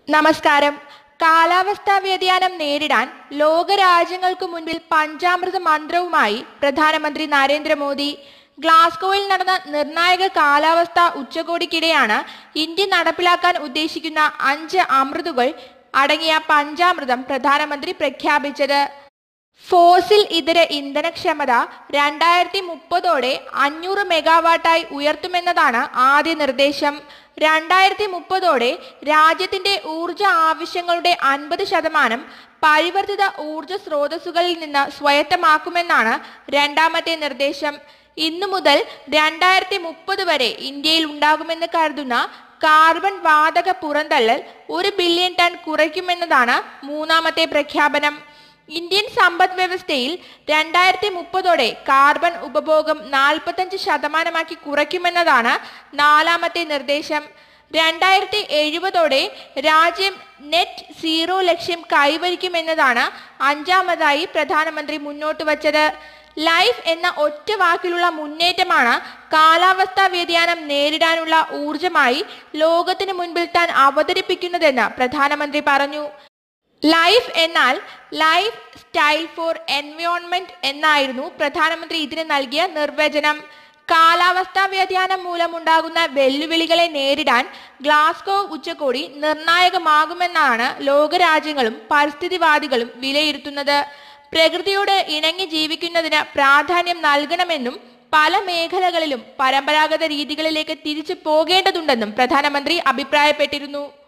നമസ്കാരം കാലാവസ്ഥാ വ്യതിയാനം നേരിടാൻ ലോകരാജ്യങ്ങൾക്ക് മുൻപിൽ പഞ്ചാമൃത മന്ത്രവുമായി പ്രധാനമന്ത്രി നരേന്ദ്രമോദി ഗ്ലാസ്ഗോയിൽ നടന്ന നിർണായക കാലാവസ്ഥാ ഉച്ചകോടിക്കിടെയാണ് ഇന്ത്യ നടപ്പിലാക്കാൻ ഉദ്ദേശിക്കുന്ന അഞ്ച് അമൃതുകൾ അടങ്ങിയ പഞ്ചാമൃതം പ്രധാനമന്ത്രി പ്രഖ്യാപിച്ചത് ഫോസിൽ ഇതര ഇന്ധനക്ഷമത രണ്ടായിരത്തി മുപ്പതോടെ അഞ്ഞൂറ് മെഗാവാട്ടായി ഉയർത്തുമെന്നതാണ് ആദ്യ നിർദ്ദേശം രണ്ടായിരത്തി മുപ്പതോടെ രാജ്യത്തിന്റെ ഊർജ ആവശ്യങ്ങളുടെ അൻപത് ശതമാനം പരിവർത്തിത ഊർജ സ്രോതസ്സുകളിൽ നിന്ന് സ്വായത്തമാക്കുമെന്നാണ് രണ്ടാമത്തെ നിർദ്ദേശം ഇന്നു മുതൽ രണ്ടായിരത്തി മുപ്പത് വരെ ഇന്ത്യയിൽ ഉണ്ടാകുമെന്ന് കരുതുന്ന കാർബൺ വാതക പുറന്തള്ളൽ ഒരു ബില്യൺ ടൺ കുറയ്ക്കുമെന്നതാണ് മൂന്നാമത്തെ പ്രഖ്യാപനം ഇന്ത്യൻ സമ്പദ് വ്യവസ്ഥയിൽ രണ്ടായിരത്തി മുപ്പതോടെ കാർബൺ ഉപഭോഗം നാൽപ്പത്തഞ്ച് ശതമാനമാക്കി കുറയ്ക്കുമെന്നതാണ് നാലാമത്തെ നിർദ്ദേശം രണ്ടായിരത്തി എഴുപതോടെ രാജ്യം നെറ്റ് സീറോ ലക്ഷ്യം കൈവരിക്കുമെന്നതാണ് അഞ്ചാമതായി പ്രധാനമന്ത്രി മുന്നോട്ട് വച്ചത് ലൈഫ് എന്ന ഒറ്റ വാക്കിലുള്ള മുന്നേറ്റമാണ് കാലാവസ്ഥാ വ്യതിയാനം നേരിടാനുള്ള ഊർജമായി ലോകത്തിന് മുൻപിൽ താൻ അവതരിപ്പിക്കുന്നതെന്ന് പ്രധാനമന്ത്രി പറഞ്ഞു ലൈഫ് എന്നാൽ ലൈഫ് സ്റ്റൈൽ ഫോർ എൻവയോൺമെന്റ് എന്നായിരുന്നു പ്രധാനമന്ത്രി ഇതിന് നൽകിയ നിർവചനം കാലാവസ്ഥാ വ്യതിയാനം മൂലമുണ്ടാകുന്ന വെല്ലുവിളികളെ നേരിടാൻ ഗ്ലാസ്ഗോ ഉച്ചകോടി നിർണായകമാകുമെന്നാണ് ലോകരാജ്യങ്ങളും പരിസ്ഥിതിവാദികളും വിലയിരുത്തുന്നത് പ്രകൃതിയോട് ഇണങ്ങി ജീവിക്കുന്നതിന് പ്രാധാന്യം നൽകണമെന്നും പല മേഖലകളിലും പരമ്പരാഗത രീതികളിലേക്ക് തിരിച്ചു പോകേണ്ടതുണ്ടെന്നും പ്രധാനമന്ത്രി അഭിപ്രായപ്പെട്ടിരുന്നു